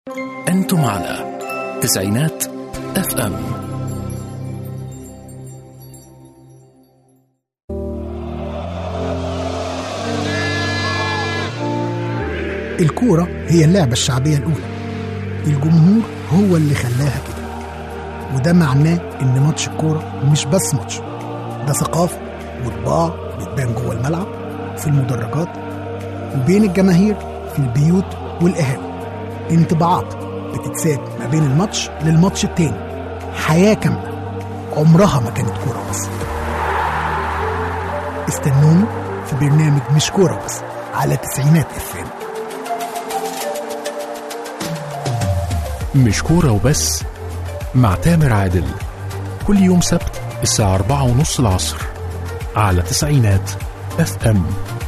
أنتم على تسعينات اف ام الكورة هي اللعبة الشعبية الأولى الجمهور هو اللي خلاها كده وده معناه إن ماتش الكورة مش بس ماتش ده ثقافة وطباع بتبان جوه الملعب في المدرجات وبين الجماهير في البيوت والقهاوي انطباعات بتتساب ما بين الماتش للماتش التاني حياة كاملة عمرها ما كانت كورة بس استنوني في برنامج مش كورة بس على تسعينات افلام مش كورة وبس مع تامر عادل كل يوم سبت الساعة أربعة ونص العصر على تسعينات اف ام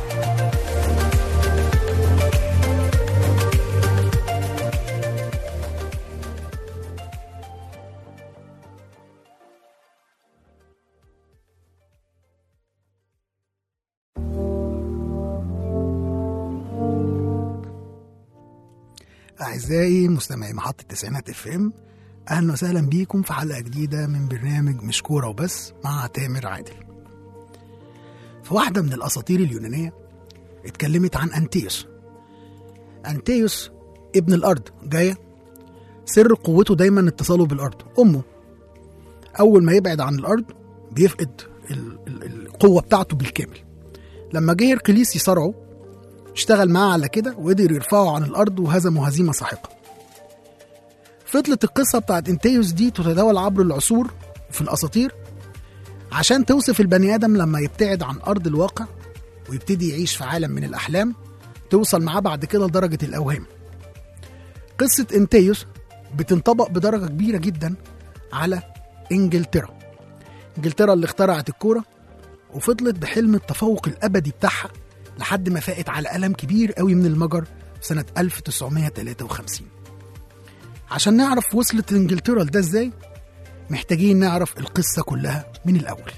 أعزائي مستمعي محطة تسعينات اف ام أهلا وسهلا بيكم في حلقة جديدة من برنامج مش كورة وبس مع تامر عادل في واحدة من الأساطير اليونانية اتكلمت عن أنتيوس أنتيوس ابن الأرض جاية سر قوته دايما اتصاله بالأرض أمه أول ما يبعد عن الأرض بيفقد ال- ال- القوة بتاعته بالكامل لما جه هرقليس يصارعه اشتغل معاه على كده وقدر يرفعه عن الأرض وهزمه هزيمة ساحقة فضلت القصة بتاعت انتيوس دي تتداول عبر العصور في الأساطير عشان توصف البني آدم لما يبتعد عن أرض الواقع ويبتدي يعيش في عالم من الأحلام توصل معاه بعد كده لدرجة الأوهام قصة انتيوس بتنطبق بدرجة كبيرة جدا على إنجلترا إنجلترا اللي اخترعت الكورة وفضلت بحلم التفوق الأبدي بتاعها لحد ما فاقت على ألم كبير قوي من المجر في سنة 1953 عشان نعرف وصلت انجلترا لده ازاي محتاجين نعرف القصة كلها من الأول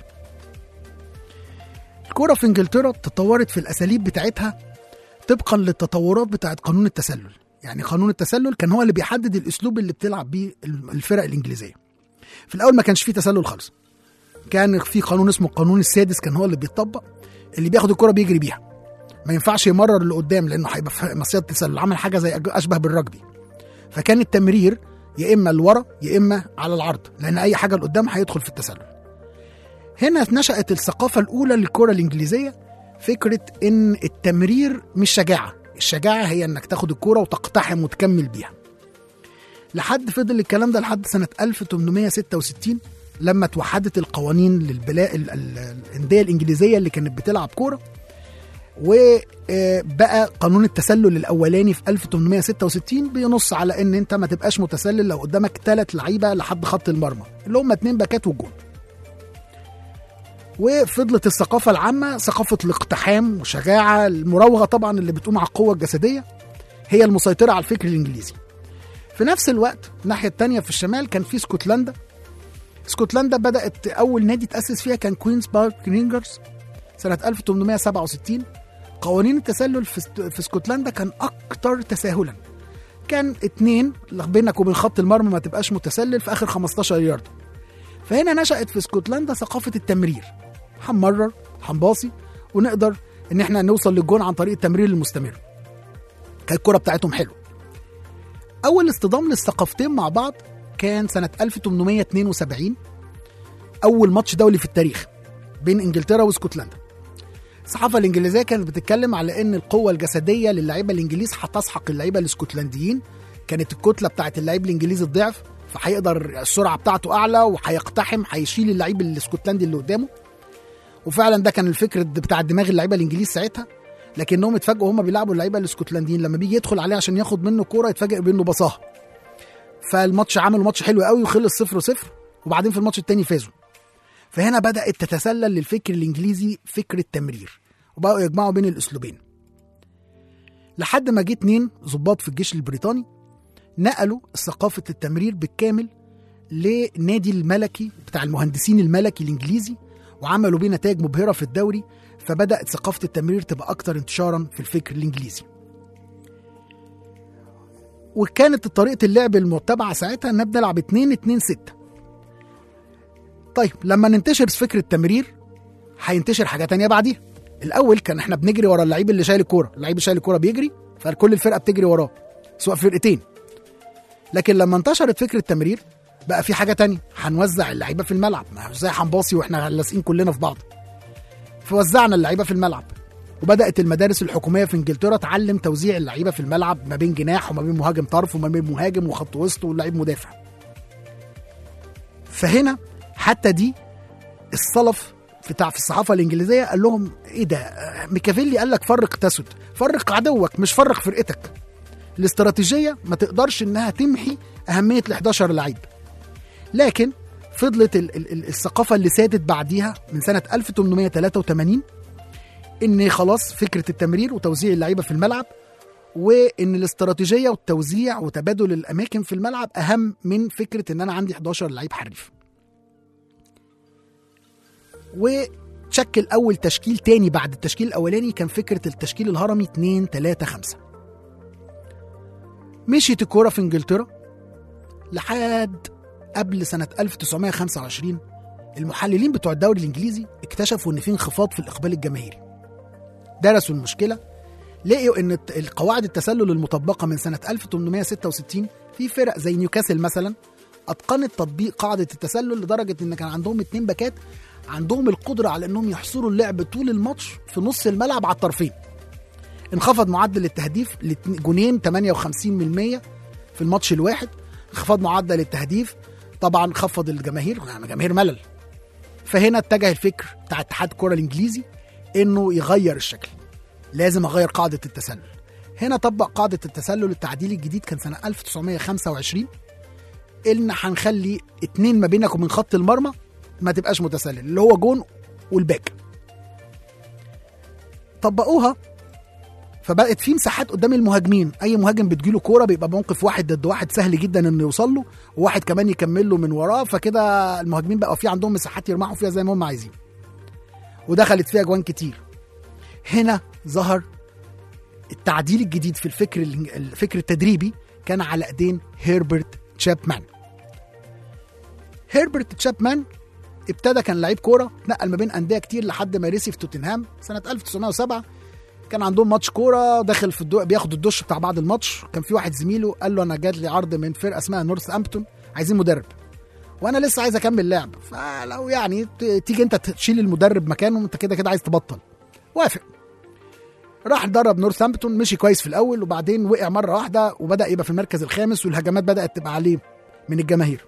الكرة في انجلترا تطورت في الأساليب بتاعتها طبقا للتطورات بتاعت قانون التسلل يعني قانون التسلل كان هو اللي بيحدد الأسلوب اللي بتلعب بيه الفرق الإنجليزية في الأول ما كانش فيه تسلل خالص كان في قانون اسمه القانون السادس كان هو اللي بيتطبق اللي بياخد الكرة بيجري بيها ما ينفعش يمرر اللي قدام لانه هيبقى في مصيده تسلل عمل حاجه زي اشبه بالرجبي فكان التمرير يا اما لورا يا اما على العرض لان اي حاجه لقدام هيدخل في التسلل هنا نشأت الثقافة الأولى للكرة الإنجليزية فكرة إن التمرير مش شجاعة الشجاعة هي إنك تاخد الكرة وتقتحم وتكمل بيها لحد فضل الكلام ده لحد سنة 1866 لما توحدت القوانين للبلاء ال- ال- الأندية الإنجليزية اللي كانت بتلعب كورة وبقى قانون التسلل الاولاني في 1866 بينص على ان انت ما تبقاش متسلل لو قدامك ثلاث لعيبه لحد خط المرمى اللي هم اتنين باكات والجون وفضلت الثقافه العامه ثقافه الاقتحام وشجاعه المراوغه طبعا اللي بتقوم على القوه الجسديه هي المسيطره على الفكر الانجليزي في نفس الوقت الناحيه الثانيه في الشمال كان في اسكتلندا اسكتلندا بدات اول نادي تاسس فيها كان كوينز بارك رينجرز سنه 1867 قوانين التسلل في است- في اسكتلندا كان اكتر تساهلا كان اتنين بينك وبين خط المرمى ما تبقاش متسلل في اخر 15 يارد فهنا نشأت في اسكتلندا ثقافة التمرير هنمرر هنباصي ونقدر ان احنا نوصل للجون عن طريق التمرير المستمر كانت الكرة بتاعتهم حلو اول اصطدام للثقافتين مع بعض كان سنة 1872 اول ماتش دولي في التاريخ بين انجلترا واسكتلندا الصحافة الإنجليزية كانت بتتكلم على إن القوة الجسدية للاعيبة الإنجليز هتسحق اللعيبة الاسكتلنديين كانت الكتلة بتاعت اللعيب الإنجليزي الضعف فهيقدر السرعة بتاعته أعلى وهيقتحم هيشيل اللعيب الاسكتلندي اللي قدامه وفعلا ده كان الفكر بتاع دماغ اللعيبة الإنجليز ساعتها لكنهم اتفاجئوا هم بيلعبوا اللعيبة الاسكتلنديين لما بيجي يدخل عليه عشان ياخد منه كورة يتفاجئ بإنه بصاها فالماتش عملوا ماتش حلو قوي وخلص صفر صفر وبعدين في الماتش التاني فازوا فهنا بدأت تتسلل للفكر الإنجليزي فكر التمرير وبقوا يجمعوا بين الأسلوبين لحد ما جه اتنين ضباط في الجيش البريطاني نقلوا ثقافة التمرير بالكامل لنادي الملكي بتاع المهندسين الملكي الإنجليزي وعملوا بيه نتائج مبهرة في الدوري فبدأت ثقافة التمرير تبقى أكتر انتشارا في الفكر الإنجليزي وكانت طريقه اللعب المتبعه ساعتها ان بنلعب 2 2 6 طيب لما ننتشر فكره التمرير هينتشر حاجه تانية بعديها الاول كان احنا بنجري ورا اللعيب اللي شايل الكوره اللعيب اللي شايل الكوره بيجري فكل الفرقه بتجري وراه سواء فرقتين لكن لما انتشرت فكره التمرير بقى في حاجه تانية هنوزع اللعيبه في الملعب ما ازاي هنباصي واحنا لازقين كلنا في بعض فوزعنا اللعيبه في الملعب وبدات المدارس الحكوميه في انجلترا تعلم توزيع اللعيبه في الملعب ما بين جناح وما بين مهاجم طرف وما بين مهاجم وخط وسط ولاعيب مدافع فهنا حتى دي الصلف بتاع في الصحافه الانجليزيه قال لهم ايه ده آه، ميكافيلي قال لك فرق تسد فرق عدوك مش فرق فرقتك الاستراتيجيه ما تقدرش انها تمحي اهميه ال 11 لعيب لكن فضلت ال- ال- ال- الثقافه اللي سادت بعديها من سنه 1883 ان خلاص فكره التمرير وتوزيع اللعيبه في الملعب وان الاستراتيجيه والتوزيع وتبادل الاماكن في الملعب اهم من فكره ان انا عندي 11 لعيب حريف وتشكل اول تشكيل تاني بعد التشكيل الاولاني كان فكره التشكيل الهرمي 2 3 5 مشيت الكوره في انجلترا لحد قبل سنه 1925 المحللين بتوع الدوري الانجليزي اكتشفوا ان في انخفاض في الاقبال الجماهيري درسوا المشكله لقوا ان الت- القواعد التسلل المطبقه من سنه 1866 في فرق زي نيوكاسل مثلا اتقنت تطبيق قاعده التسلل لدرجه ان كان عندهم اتنين باكات عندهم القدره على انهم يحصروا اللعب طول الماتش في نص الملعب على الطرفين انخفض معدل التهديف لجونين 58% في الماتش الواحد انخفاض معدل التهديف طبعا خفض الجماهير يعني جماهير ملل فهنا اتجه الفكر بتاع اتحاد الكره الانجليزي انه يغير الشكل لازم اغير قاعده التسلل هنا طبق قاعده التسلل التعديل الجديد كان سنه 1925 ان هنخلي اتنين ما بينك وبين خط المرمى ما تبقاش متسلل اللي هو جون والباك طبقوها فبقت في مساحات قدام المهاجمين اي مهاجم بتجيله كوره بيبقى موقف واحد ضد واحد سهل جدا انه يوصل له وواحد كمان يكمل له من وراه فكده المهاجمين بقى في عندهم مساحات يرمحوا فيها زي ما هم عايزين ودخلت فيها جوان كتير هنا ظهر التعديل الجديد في الفكر الفكر التدريبي كان على ايدين هيربرت تشابمان هيربرت تشابمان ابتدى كان لعيب كوره نقل ما بين انديه كتير لحد ما رسي في توتنهام سنه 1907 كان عندهم ماتش كوره داخل في الدو... بياخد الدش بتاع بعد الماتش كان في واحد زميله قال له انا جات لي عرض من فرقه اسمها نورث امبتون عايزين مدرب وانا لسه عايز اكمل لعب فلو يعني ت- تيجي انت تشيل المدرب مكانه انت كده كده عايز تبطل وافق راح درب نورثامبتون مشي كويس في الاول وبعدين وقع مره واحده وبدا يبقى في المركز الخامس والهجمات بدات تبقى عليه من الجماهير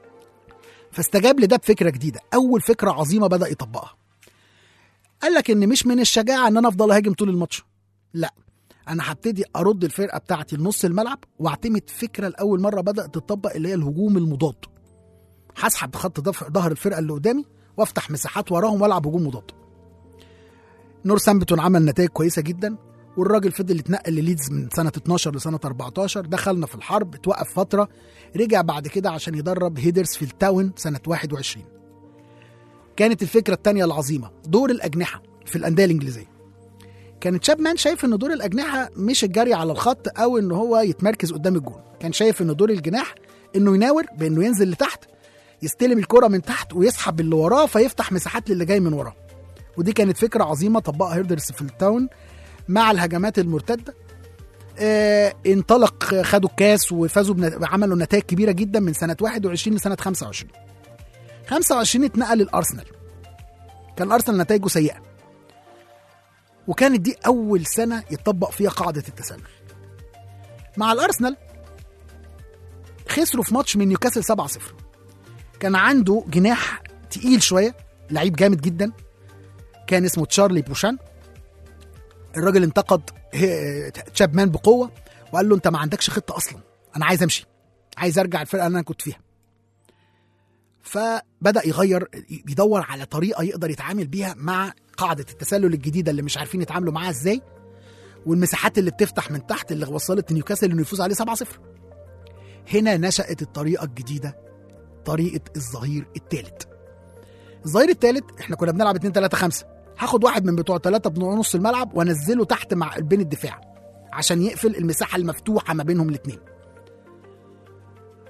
فاستجاب لده بفكره جديده اول فكره عظيمه بدا يطبقها قال لك ان مش من الشجاعه ان انا افضل اهاجم طول الماتش لا انا هبتدي ارد الفرقه بتاعتي لنص الملعب واعتمد فكره لاول مره بدات تطبق اللي هي الهجوم المضاد هسحب خط ضف- ظهر الفرقه اللي قدامي وافتح مساحات وراهم والعب هجوم مضاد نورثامبتون عمل نتائج كويسه جدا والراجل فضل يتنقل لليدز من سنه 12 لسنه 14 دخلنا في الحرب اتوقف فتره رجع بعد كده عشان يدرب هيدرز في التاون سنه 21 كانت الفكره الثانيه العظيمه دور الاجنحه في الانديه الانجليزيه كان تشابمان شايف ان دور الاجنحه مش الجري على الخط او ان هو يتمركز قدام الجون كان شايف ان دور الجناح انه يناور بانه ينزل لتحت يستلم الكره من تحت ويسحب اللي وراه فيفتح مساحات للي جاي من وراه ودي كانت فكره عظيمه طبقها هيردرس في التاون مع الهجمات المرتده آه انطلق خدوا الكاس وفازوا بنت... عملوا نتائج كبيره جدا من سنه 21 لسنه 25 25 اتنقل الارسنال كان ارسنال نتائجه سيئه وكانت دي اول سنه يطبق فيها قاعده التسلل مع الارسنال خسروا في ماتش من نيوكاسل 7-0 كان عنده جناح تقيل شويه لعيب جامد جدا كان اسمه تشارلي بوشان الراجل انتقد هي- تشابمان بقوه وقال له انت ما عندكش خطه اصلا انا عايز امشي عايز ارجع الفرقه اللي انا كنت فيها فبدا يغير يدور على طريقه يقدر يتعامل بيها مع قاعده التسلل الجديده اللي مش عارفين يتعاملوا معاها ازاي والمساحات اللي بتفتح من تحت اللي وصلت نيوكاسل انه يفوز عليه 7-0 هنا نشأت الطريقه الجديده طريقه الظهير الثالث الظهير الثالث احنا كنا بنلعب 2 3 5 هاخد واحد من بتوع ثلاثه بتوع نص الملعب وانزله تحت مع بين الدفاع عشان يقفل المساحه المفتوحه ما بينهم الاثنين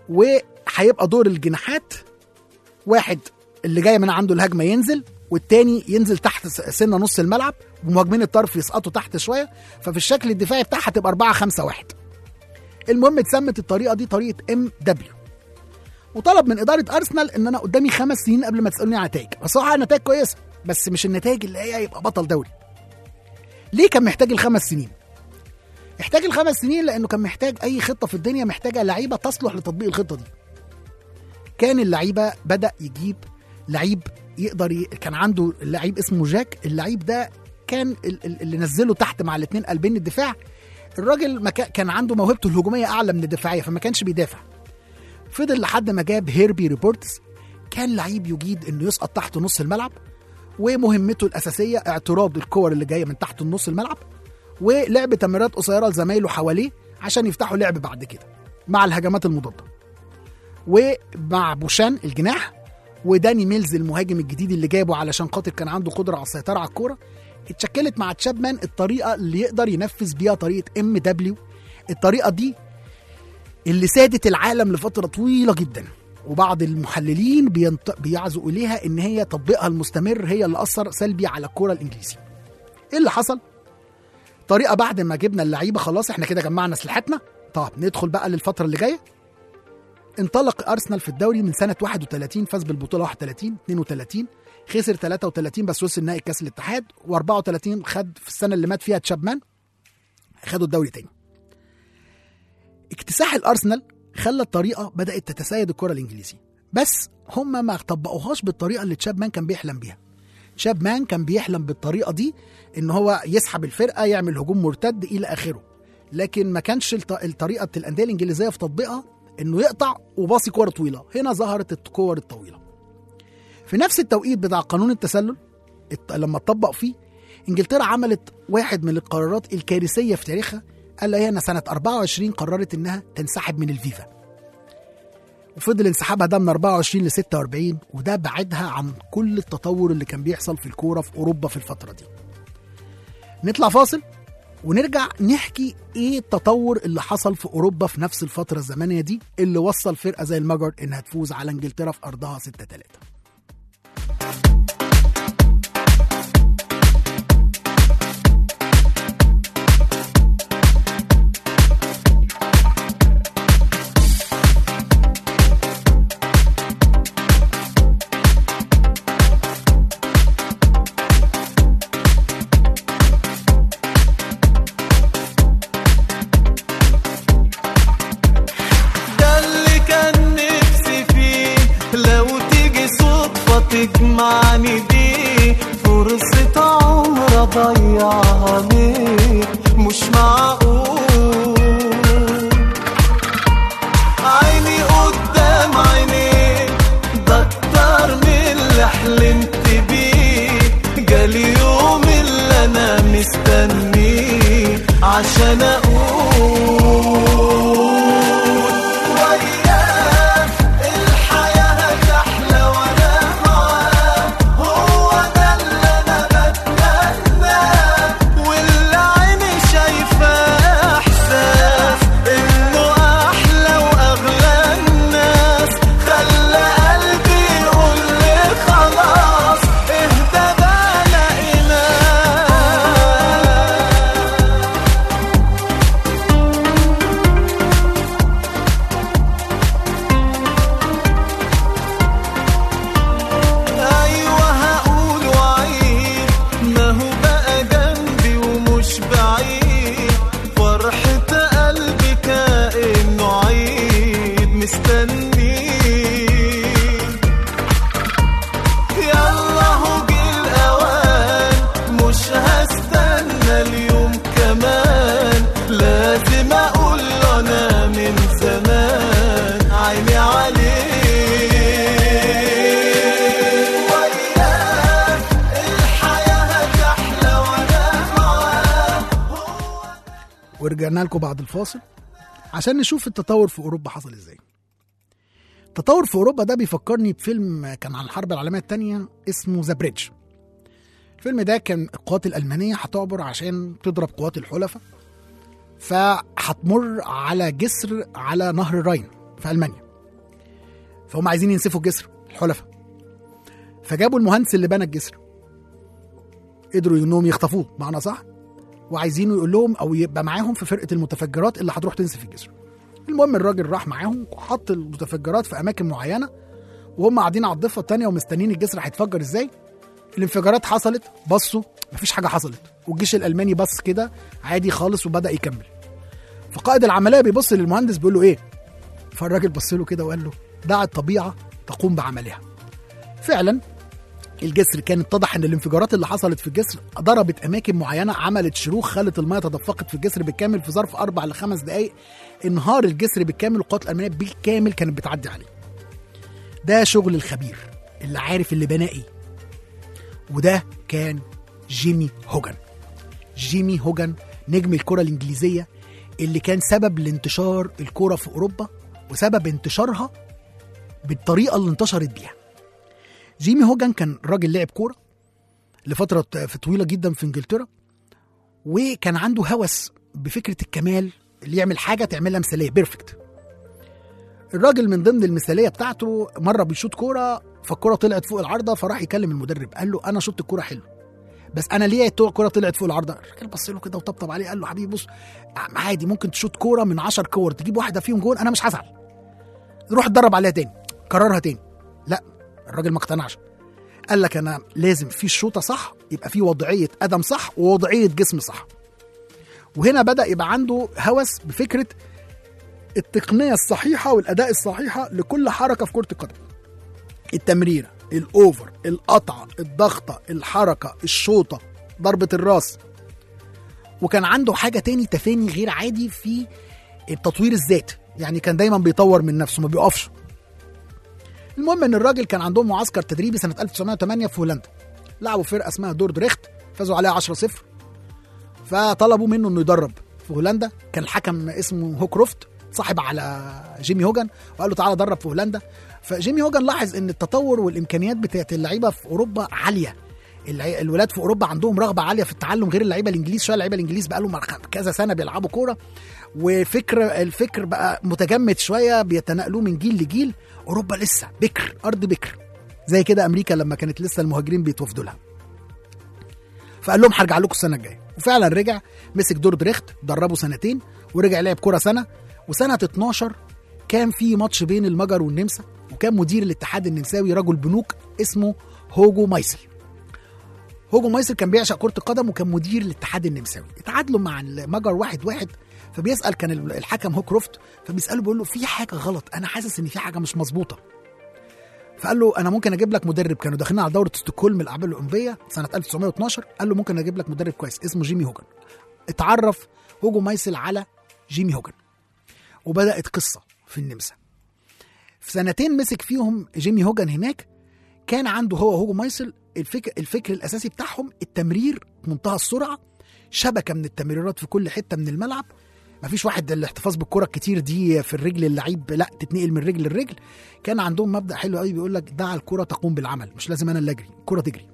وهيبقى دور الجناحات واحد اللي جاي من عنده الهجمه ينزل والتاني ينزل تحت س- سنه نص الملعب ومهاجمين الطرف يسقطوا تحت شويه ففي الشكل الدفاعي بتاعها تبقى 4 5 1 المهم اتسمت الطريقه دي طريقه ام دبليو وطلب من اداره ارسنال ان انا قدامي خمس سنين قبل ما تسالوني عن نتائج بصراحه نتائج كويسه بس مش النتائج اللي هي يبقى بطل دوري ليه كان محتاج الخمس سنين احتاج الخمس سنين لانه كان محتاج اي خطه في الدنيا محتاجه لعيبه تصلح لتطبيق الخطه دي كان اللعيبه بدا يجيب لعيب يقدر ي... كان عنده لعيب اسمه جاك اللعيب ده كان ال- ال- اللي نزله تحت مع الاثنين قلبين الدفاع الراجل ما كا- كان عنده موهبته الهجوميه اعلى من الدفاعيه فما كانش بيدافع فضل لحد ما جاب هيربي ريبورتس كان لعيب يجيد انه يسقط تحت نص الملعب ومهمته الاساسيه اعتراض الكور اللي جايه من تحت نص الملعب ولعب تمريرات قصيره لزمايله حواليه عشان يفتحوا لعب بعد كده مع الهجمات المضاده ومع بوشان الجناح وداني ميلز المهاجم الجديد اللي جابه علشان خاطر كان عنده قدره على السيطره على الكوره اتشكلت مع تشابمان الطريقه اللي يقدر ينفذ بيها طريقه ام دبليو الطريقه دي اللي سادت العالم لفتره طويله جدا وبعض المحللين بينط... بيعزوا اليها ان هي تطبيقها المستمر هي اللي اثر سلبي على الكوره الانجليزي ايه اللي حصل طريقه بعد ما جبنا اللعيبه خلاص احنا كده جمعنا اسلحتنا طب ندخل بقى للفتره اللي جايه انطلق ارسنال في الدوري من سنه 31 فاز بالبطوله 31 32 خسر 33 بس وصل نهائي كاس الاتحاد و34 خد في السنه اللي مات فيها تشابمان خدوا الدوري تاني اكتساح الارسنال خلى الطريقه بدات تتسيد الكره الانجليزي بس هم ما طبقوهاش بالطريقه اللي تشابمان كان بيحلم بيها تشابمان كان بيحلم بالطريقه دي ان هو يسحب الفرقه يعمل هجوم مرتد الى اخره لكن ما كانش الط- الطريقه الانديه الانجليزيه في تطبيقها انه يقطع وباصي كوره طويله هنا ظهرت الكور الطويله في نفس التوقيت بتاع قانون التسلل الت- لما اتطبق فيه انجلترا عملت واحد من القرارات الكارثيه في تاريخها الا هي ان سنه 24 قررت انها تنسحب من الفيفا وفضل انسحابها ده من 24 ل 46 وده بعدها عن كل التطور اللي كان بيحصل في الكوره في اوروبا في الفتره دي نطلع فاصل ونرجع نحكي ايه التطور اللي حصل في اوروبا في نفس الفتره الزمنيه دي اللي وصل فرقه زي المجر انها تفوز على انجلترا في ارضها 6 3 ده اللي كان نفسي فيه لو تيجي صدفة تجمعني بيه فرصة عمر أضيعها ليه مش معقول عيني قدام عينيك ده أكتر من اللي حلمت بيه جالي يوم اللي أنا مستنيه عشان أقول وياه الحياة هتحلى وأنا معاه هو ده اللي أنا بتمناه واللي عيني شايفاه إحساس إنه أحلى وأغلى الناس خلى قلبي يقول لي خلاص اهدى بقى لقيناه ايوه هقول وعيد ما هو بقى جنبي ومش بعيد فرحة قلبي كأنه عيد مستنيه يلا هو جه الاوان مش هستنى اليوم كمان لازم اقول له انا من زمان عيني عليه وياه الحياة هتحلى وانا معاه ورجعنا لكم بعد الفاصل عشان نشوف التطور في اوروبا حصل ازاي التطور في اوروبا ده بيفكرني بفيلم كان عن الحرب العالميه الثانيه اسمه ذا بريدج الفيلم ده كان القوات الالمانيه هتعبر عشان تضرب قوات الحلفاء فهتمر على جسر على نهر الراين في المانيا فهم عايزين ينسفوا الجسر الحلفاء فجابوا المهندس اللي بنى الجسر قدروا انهم يخطفوه معنى صح وعايزينه يقول لهم او يبقى معاهم في فرقه المتفجرات اللي هتروح تنسف الجسر المهم الراجل راح معاهم وحط المتفجرات في اماكن معينه وهم قاعدين على الضفه الثانيه ومستنيين الجسر هيتفجر ازاي الانفجارات حصلت بصوا مفيش حاجه حصلت والجيش الالماني بص كده عادي خالص وبدا يكمل فقائد العمليه بيبص للمهندس بيقول له ايه فالراجل بص له كده وقال له دع الطبيعه تقوم بعملها فعلا الجسر كان اتضح ان الانفجارات اللي حصلت في الجسر ضربت اماكن معينه عملت شروخ خلت الميه تدفقت في الجسر بالكامل في ظرف اربع لخمس دقائق انهار الجسر بالكامل والقوات الالمانيه بالكامل كانت بتعدي عليه. ده شغل الخبير اللي عارف اللي بناه ايه. وده كان جيمي هوجن. جيمي هوجن نجم الكره الانجليزيه اللي كان سبب لانتشار الكره في اوروبا وسبب انتشارها بالطريقه اللي انتشرت بيها. جيمي هوجن كان راجل لعب كوره لفتره في طويله جدا في انجلترا وكان عنده هوس بفكره الكمال اللي يعمل حاجه تعملها مثاليه بيرفكت الراجل من ضمن المثاليه بتاعته مره بيشوط كوره فالكوره طلعت فوق العارضه فراح يكلم المدرب قال له انا شوط الكوره حلو بس انا ليه الكوره طلعت فوق العارضه الراجل بص له كده وطبطب عليه قال له حبيبي بص عادي ممكن تشوط كوره من 10 كور تجيب واحده فيهم جون انا مش هزعل روح اتدرب عليها تاني كررها تاني لا الراجل ما اقتنعش قال لك انا لازم في الشوطه صح يبقى في وضعيه قدم صح ووضعيه جسم صح وهنا بدا يبقى عنده هوس بفكره التقنيه الصحيحه والاداء الصحيحه لكل حركه في كره القدم التمريره الاوفر القطعه الضغطه الحركه الشوطه ضربه الراس وكان عنده حاجه تاني تفاني غير عادي في التطوير الذاتي يعني كان دايما بيطور من نفسه ما بيقفش المهم ان الراجل كان عندهم معسكر تدريبي سنه 1908 في هولندا لعبوا فرقه اسمها دوردريخت فازوا عليها 10 0 فطلبوا منه انه يدرب في هولندا كان الحكم اسمه هوكروفت صاحب على جيمي هوجن وقال له تعالى درب في هولندا فجيمي هوجن لاحظ ان التطور والامكانيات بتاعت اللعيبه في اوروبا عاليه الع- الولاد في اوروبا عندهم رغبه عاليه في التعلم غير اللعيبه الانجليز شويه اللعيبه الانجليز بقى لهم كذا سنه بيلعبوا كوره وفكر الفكر بقى متجمد شويه بيتنقلوه من جيل لجيل اوروبا لسه بكر ارض بكر زي كده امريكا لما كانت لسه المهاجرين بيتوفدوا لها فقال لهم هرجع لكم السنه الجايه وفعلا رجع مسك دور دريخت دربه سنتين ورجع لعب كوره سنه وسنه 12 كان في ماتش بين المجر والنمسا وكان مدير الاتحاد النمساوي رجل بنوك اسمه هوجو مايسل هوجو مايسل كان بيعشق كرة القدم وكان مدير الاتحاد النمساوي اتعادلوا مع المجر واحد واحد فبيسأل كان الحكم هوكروفت فبيسأله بيقول له في حاجة غلط أنا حاسس إن في حاجة مش مظبوطة فقال له أنا ممكن أجيب لك مدرب كانوا داخلين على دورة ستوكهولم الألعاب الأولمبية سنة 1912 قال له ممكن أجيب لك مدرب كويس اسمه جيمي هوجن اتعرف هوجو مايسل على جيمي هوجن وبدأت قصة في النمسا في سنتين مسك فيهم جيمي هوجن هناك كان عنده هو هوجو مايسل الفكر الفكر الاساسي بتاعهم التمرير منتهى السرعه شبكه من التمريرات في كل حته من الملعب مفيش واحد الاحتفاظ بالكره الكتير دي في الرجل اللعيب لا تتنقل من رجل لرجل كان عندهم مبدا حلو قوي بيقول لك دع الكره تقوم بالعمل مش لازم انا اللي اجري الكره تجري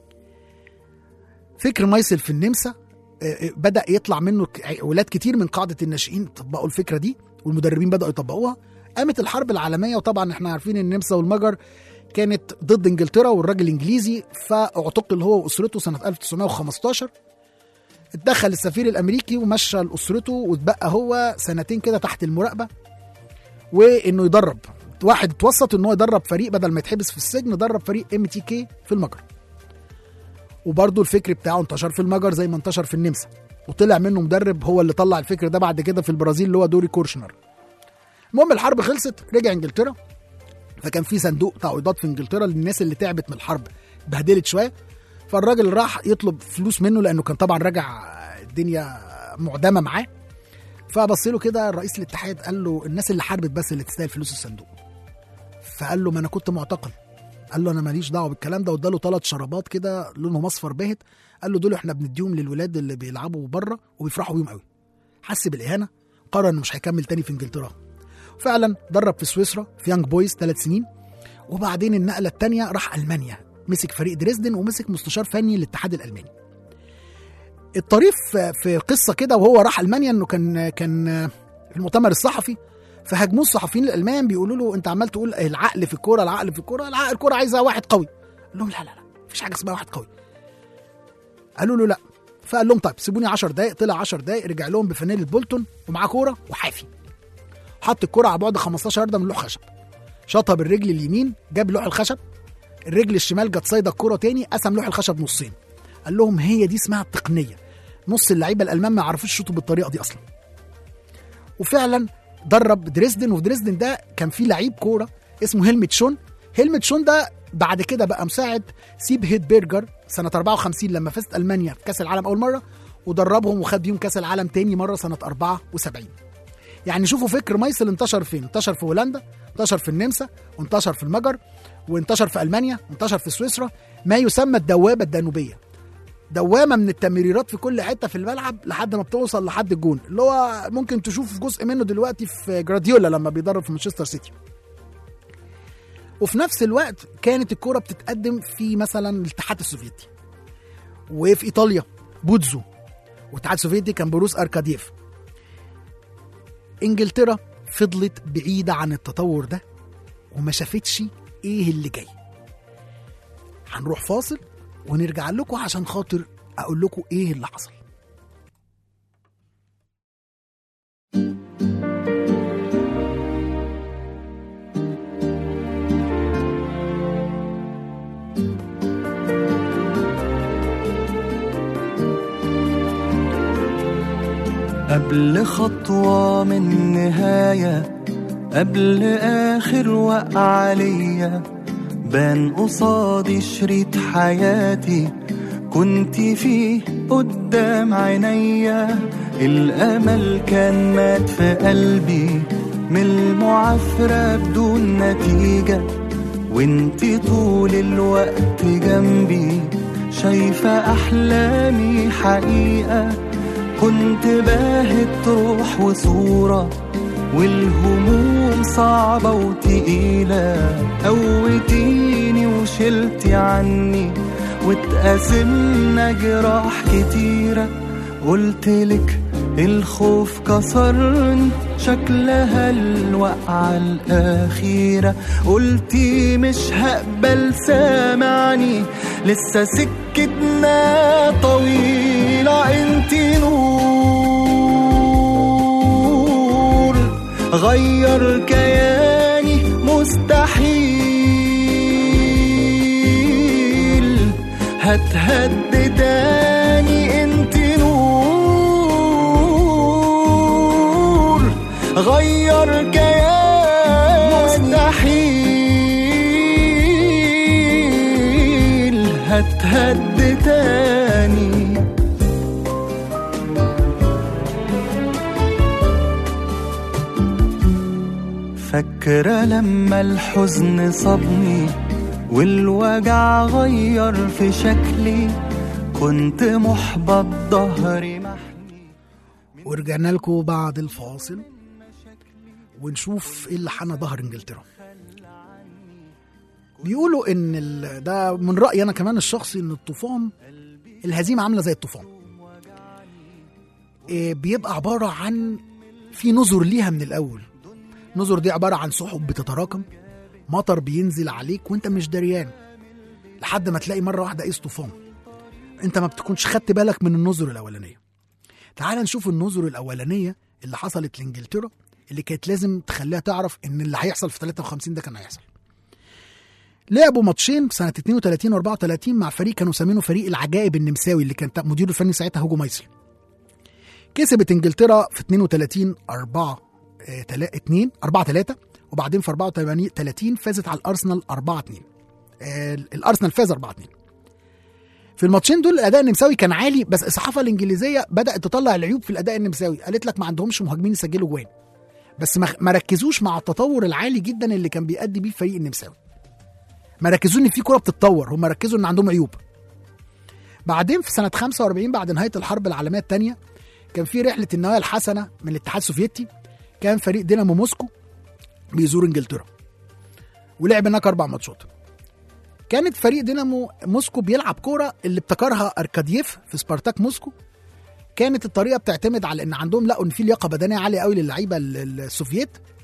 فكر مايسل في النمسا آه، آه، بدا يطلع منه ك- ولاد كتير من قاعده الناشئين طبقوا الفكره دي والمدربين بداوا يطبقوها قامت الحرب العالميه وطبعا احنا عارفين النمسا والمجر كانت ضد انجلترا والراجل انجليزي فاعتقل هو واسرته سنه 1915 اتدخل السفير الامريكي ومشى لاسرته واتبقى هو سنتين كده تحت المراقبه وانه يدرب واحد اتوسط ان هو يدرب فريق بدل ما يتحبس في السجن درب فريق ام تي كي في المجر وبرضه الفكر بتاعه انتشر في المجر زي ما انتشر في النمسا وطلع منه مدرب هو اللي طلع الفكر ده بعد كده في البرازيل اللي هو دوري كورشنر المهم الحرب خلصت رجع انجلترا فكان في صندوق تعويضات في انجلترا للناس اللي تعبت من الحرب اتبهدلت شويه فالراجل راح يطلب فلوس منه لانه كان طبعا راجع الدنيا معدمه معاه فبص له كده رئيس الاتحاد قال له الناس اللي حاربت بس اللي تستاهل فلوس الصندوق فقال له ما انا كنت معتقل قال له انا ماليش دعوه بالكلام ده واداله ثلاث شرابات كده لونهم اصفر باهت قال له دول احنا بنديهم للولاد اللي بيلعبوا بره وبيفرحوا بيهم قوي حس بالاهانه قرر انه مش هيكمل تاني في انجلترا فعلا درب في سويسرا في يانج بويز ثلاث سنين وبعدين النقله الثانيه راح المانيا مسك فريق دريسدن ومسك مستشار فني للاتحاد الالماني الطريف في قصه كده وهو راح المانيا انه كان كان في المؤتمر الصحفي فهاجموه الصحفيين الالمان بيقولوا له انت عمال تقول العقل في الكوره العقل في الكوره العقل الكوره عايزه واحد قوي قال لهم لا لا لا مفيش حاجه اسمها واحد قوي قالوا له لا فقال لهم طيب سيبوني 10 دقايق طلع 10 دقايق رجع لهم بفانيله بولتون ومعاه كوره وحافي حط الكوره على بعد 15 يارده من لوح خشب شاطها بالرجل اليمين جاب لوح الخشب الرجل الشمال جت صايده الكوره تاني قسم لوح الخشب نصين قال لهم هي دي اسمها التقنيه نص اللعيبه الالمان ما يعرفوش يشوطوا بالطريقه دي اصلا وفعلا درب دريسدن وفي دريسدن ده كان في لعيب كوره اسمه هيلمت شون هيلمت شون ده بعد كده بقى مساعد سيب هيد بيرجر سنه 54 لما فازت المانيا في كاس العالم اول مره ودربهم وخد بيهم كاس العالم تاني مره سنه 74 يعني شوفوا فكر مايسل انتشر فين انتشر في هولندا انتشر في النمسا وانتشر في المجر وانتشر في المانيا وانتشر في سويسرا ما يسمى الدوابه الدانوبيه دوامه من التمريرات في كل حته في الملعب لحد ما بتوصل لحد الجون اللي هو ممكن تشوف جزء منه دلوقتي في جراديولا لما بيدرب في مانشستر سيتي وفي نفس الوقت كانت الكرة بتتقدم في مثلا الاتحاد السوفيتي وفي ايطاليا بوتزو والاتحاد السوفيتي كان بروس اركاديف انجلترا فضلت بعيدة عن التطور ده وما شافتش ايه اللي جاي هنروح فاصل ونرجع لكم عشان خاطر اقول لكم ايه اللي حصل قبل خطوة من نهاية قبل آخر وقعة ليا بان قصادي شريط حياتي كنت فيه قدام عينيا الأمل كان مات في قلبي من المعافرة بدون نتيجة وانت طول الوقت جنبي شايفة أحلامي حقيقة كنت باهت روح وصورة والهموم صعبة وتقيلة قوتيني وشلتي عني واتقاسمنا جراح كتيرة قلتلك الخوف كسرني شكلها الوقعة الأخيرة قلتي مش هقبل سامعني لسه سكتنا طويلة انتي نور غير كياني مستحيل هتهد تاني انت نور غير كياني مستحيل هتهد تاني فاكرة لما الحزن صابني والوجع غير في شكلي كنت محبط ظهري محني ورجعنا لكم بعد الفاصل ونشوف ايه اللي حنى ظهر انجلترا بيقولوا ان ال... ده من رايي انا كمان الشخصي ان الطوفان الهزيمه عامله زي الطوفان إيه بيبقى عباره عن في نذر ليها من الاول نذر دي عباره عن سحب بتتراكم مطر بينزل عليك وانت مش دريان لحد ما تلاقي مره واحده قيس طوفان انت ما بتكونش خدت بالك من النذر الاولانيه تعال نشوف النذر الاولانيه اللي حصلت لانجلترا اللي كانت لازم تخليها تعرف ان اللي هيحصل في 53 ده كان هيحصل لعبوا ماتشين سنه 32 و 34 مع فريق كانوا سمينه فريق العجائب النمساوي اللي كان مديره الفني ساعتها هوجو مايسل كسبت انجلترا في 32 4 2 4 3 وبعدين في 84 30 فازت على الارسنال 4 2 آه الارسنال فاز 4 2 في الماتشين دول الاداء النمساوي كان عالي بس الصحافه الانجليزيه بدات تطلع العيوب في الاداء النمساوي قالت لك ما عندهمش مهاجمين يسجلوا جوان بس ما ما ركزوش مع التطور العالي جدا اللي كان بيأدي بيه الفريق النمساوي ما ركزوش ان في كوره بتتطور هم ركزوا ان عندهم عيوب بعدين في سنه 45 بعد نهايه الحرب العالميه الثانيه كان في رحله النوايا الحسنه من الاتحاد السوفيتي كان فريق دينامو موسكو بيزور انجلترا ولعب هناك اربع ماتشات كانت فريق دينامو موسكو بيلعب كوره اللي ابتكرها اركادييف في سبارتاك موسكو كانت الطريقه بتعتمد على ان عندهم لقوا ان في لياقه بدنيه عاليه قوي للعيبه ال- السوفييت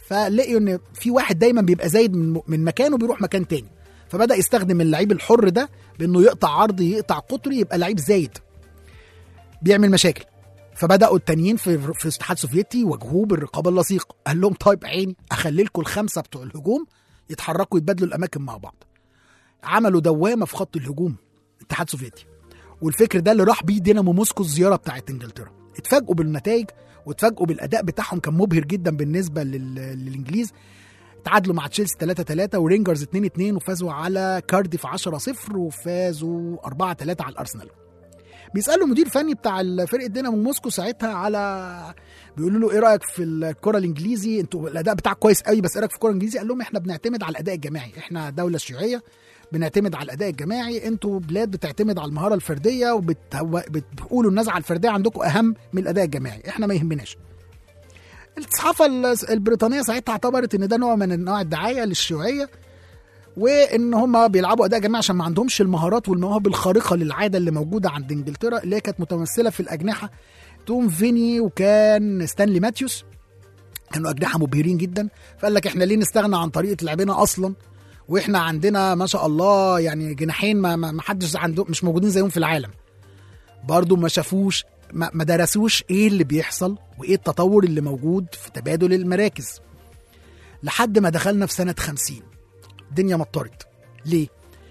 فلقيوا ان في واحد دايما بيبقى زايد من من مكانه بيروح مكان تاني فبدا يستخدم اللعيب الحر ده بانه يقطع عرضي يقطع قطري يبقى لعيب زايد بيعمل مشاكل فبداوا التانيين في في الاتحاد السوفيتي يواجهوه بالرقابه اللصيقه قال لهم طيب عيني اخلي لكم الخمسه بتوع الهجوم يتحركوا يتبادلوا الاماكن مع بعض عملوا دوامه في خط الهجوم الاتحاد السوفيتي والفكر ده اللي راح بيه دينامو موسكو الزياره بتاعت انجلترا اتفاجئوا بالنتائج واتفاجئوا بالاداء بتاعهم كان مبهر جدا بالنسبه لل... للانجليز تعادلوا مع تشيلسي 3 3 ورينجرز 2 2 وفازوا على كارديف 10 0 وفازوا 4 3 على الارسنال بيسالوا المدير الفني بتاع فرقه دينامو موسكو ساعتها على بيقولوا له ايه رايك في الكره الانجليزي انتوا الاداء بتاعك كويس قوي بس ايه رايك في الكره الانجليزي قال لهم احنا بنعتمد على الاداء الجماعي احنا دوله شيوعيه بنعتمد على الاداء الجماعي انتوا بلاد بتعتمد على المهاره الفرديه وبتقولوا النزعه الفرديه عندكم اهم من الاداء الجماعي احنا ما يهمناش الصحافه البريطانيه ساعتها اعتبرت ان ده نوع من انواع الدعايه للشيوعيه وان هم بيلعبوا اداء جماعي عشان ما عندهمش المهارات والمواهب الخارقه للعاده اللي موجوده عند انجلترا اللي هي كانت متمثله في الاجنحه توم فيني وكان ستانلي ماتيوس كانوا اجنحه مبهرين جدا فقال لك احنا ليه نستغنى عن طريقه لعبنا اصلا واحنا عندنا ما شاء الله يعني جناحين ما, ما حدش عنده مش موجودين زيهم في العالم برضو ما شافوش ما, ما درسوش ايه اللي بيحصل وايه التطور اللي موجود في تبادل المراكز لحد ما دخلنا في سنه 50 الدنيا مطرت ليه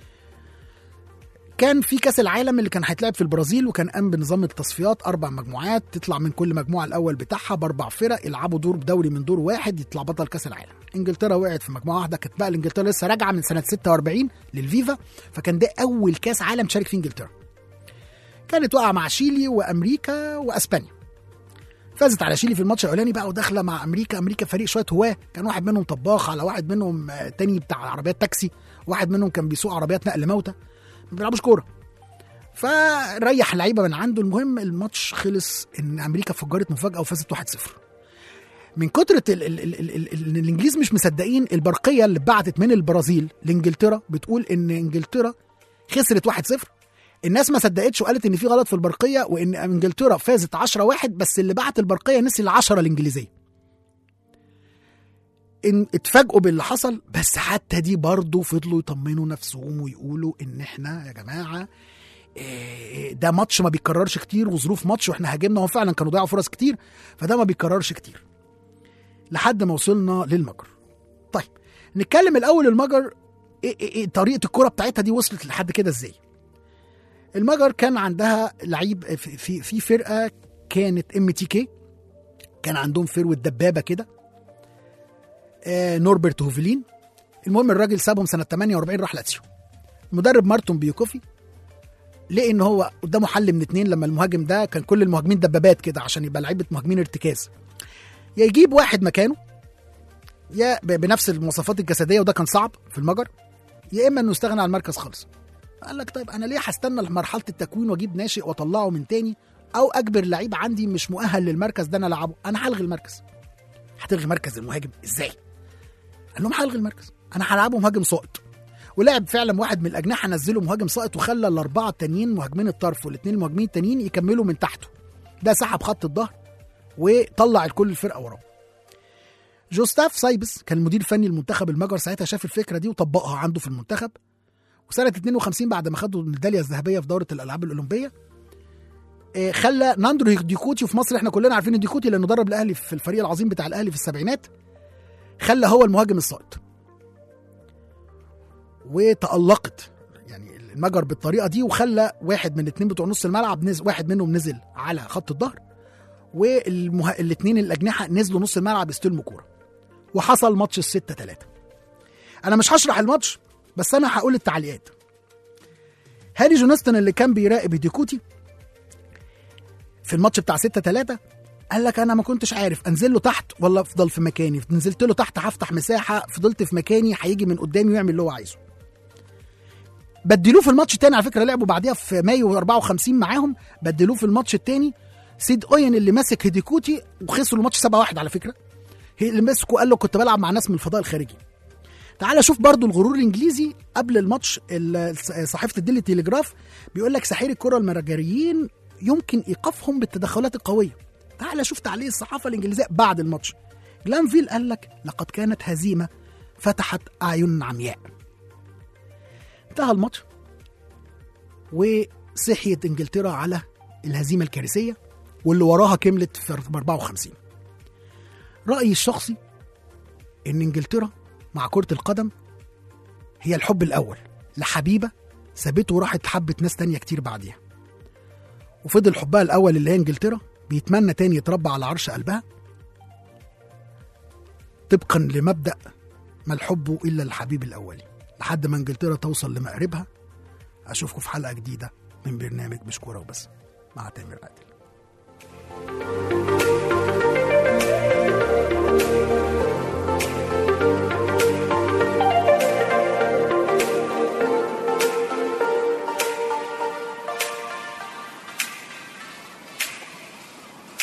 كان في كاس العالم اللي كان هيتلعب في البرازيل وكان قام بنظام التصفيات اربع مجموعات تطلع من كل مجموعه الاول بتاعها باربع فرق يلعبوا دور دوري من دور واحد يطلع بطل كاس العالم انجلترا وقعت في مجموعه واحده كانت بقى انجلترا لسه راجعه من سنه 46 للفيفا فكان ده اول كاس عالم تشارك فيه انجلترا كانت واقعه مع شيلي وامريكا واسبانيا فازت على شيلي في الماتش الاولاني بقى وداخله مع امريكا امريكا فريق شويه هواه كان واحد منهم طباخ على واحد منهم تاني بتاع عربيات تاكسي واحد منهم كان بيسوق عربيات نقل موتى ما بيلعبوش كوره فريح لعيبه من عنده المهم الماتش خلص ان امريكا فجرت مفاجاه وفازت 1-0 من كتر ال ال ال ال ال ال الانجليز مش مصدقين البرقيه اللي بعتت من البرازيل لانجلترا بتقول ان انجلترا خسرت 1-0 الناس ما صدقتش وقالت ان في غلط في البرقيه وان انجلترا فازت 10 1 بس اللي بعت البرقيه نسي ال 10 الانجليزيه ان اتفاجئوا باللي حصل بس حتى دي برضه فضلوا يطمنوا نفسهم ويقولوا ان احنا يا جماعه ده ماتش ما بيتكررش كتير وظروف ماتش واحنا هاجمنا هم فعلا كانوا ضيعوا فرص كتير فده ما بيتكررش كتير لحد ما وصلنا للمجر طيب نتكلم الاول المجر إيه إيه إيه طريقه الكره بتاعتها دي وصلت لحد كده ازاي المجر كان عندها لعيب في في فرقه كانت ام تي كي كان عندهم فروه دبابه كده آه نوربرت هوفلين المهم الراجل سابهم سنه 48 راح لاتسيو المدرب مارتون بيوكوفي لقي ان هو قدامه حل من اتنين لما المهاجم ده كان كل المهاجمين دبابات كده عشان يبقى لعيبه مهاجمين ارتكاز يا يجيب واحد مكانه يا بنفس المواصفات الجسديه وده كان صعب في المجر يا اما انه يستغنى عن المركز خالص قال لك طيب انا ليه هستنى لمرحله التكوين واجيب ناشئ واطلعه من تاني او اجبر لعيب عندي مش مؤهل للمركز ده انا العبه انا هلغي المركز هتلغي مركز المهاجم ازاي قال لهم هلغي المركز انا هلعبه مهاجم ساقط ولعب فعلا واحد من الاجنحه نزله مهاجم ساقط وخلى الاربعه التانيين مهاجمين الطرف والاثنين المهاجمين التانيين يكملوا من تحته ده سحب خط الظهر وطلع الكل الفرقه وراه جوستاف سايبس كان المدير الفني للمنتخب المجر ساعتها شاف الفكره دي وطبقها عنده في المنتخب وسنه 52 بعد ما خدوا الميداليه الذهبيه في دوره الالعاب الاولمبيه خلى ناندرو ديكوتي وفي مصر احنا كلنا عارفين ديكوتي لانه درب الاهلي في الفريق العظيم بتاع الاهلي في السبعينات خلى هو المهاجم الساقط وتألقت يعني المجر بالطريقه دي وخلى واحد من الاثنين بتوع نص الملعب نزل واحد منهم نزل على خط الظهر والاثنين الاجنحه نزلوا نص الملعب يستلموا كوره وحصل ماتش الستة ثلاثة انا مش هشرح الماتش بس انا هقول التعليقات هاري جونستون اللي كان بيراقب ديكوتي في الماتش بتاع 6 3 قال لك انا ما كنتش عارف انزل له تحت ولا افضل في مكاني نزلت له تحت هفتح مساحه فضلت في مكاني هيجي من قدامي ويعمل اللي هو عايزه بدلوه في الماتش التاني على فكره لعبوا بعديها في مايو 54 معاهم بدلوه في الماتش التاني سيد اوين اللي ماسك هيديكوتي وخسروا الماتش 7 1 على فكره هي اللي مسكه قال له كنت بلعب مع ناس من الفضاء الخارجي تعال شوف برضو الغرور الانجليزي قبل الماتش صحيفه الديلي تيليجراف بيقول لك ساحري الكره المجريين يمكن ايقافهم بالتدخلات القويه تعال شوف تعليق الصحافه الانجليزيه بعد الماتش جلانفيل قال لك لقد كانت هزيمة فتحت أعين عمياء انتهى الماتش وصحيت انجلترا على الهزيمة الكارثية واللي وراها كملت في 54 رأيي الشخصي إن إنجلترا مع كرة القدم هي الحب الأول لحبيبة سابته وراحت حبت ناس تانية كتير بعديها وفضل حبها الأول اللي هي إنجلترا بيتمنى تاني يتربى على عرش قلبها طبقا لمبدأ ما الحب إلا الحبيب الأولي لحد ما إنجلترا توصل لمقربها أشوفكم في حلقة جديدة من برنامج مش كورة وبس مع تامر عادل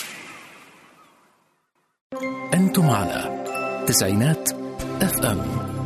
أنتم على تسعينات اف ام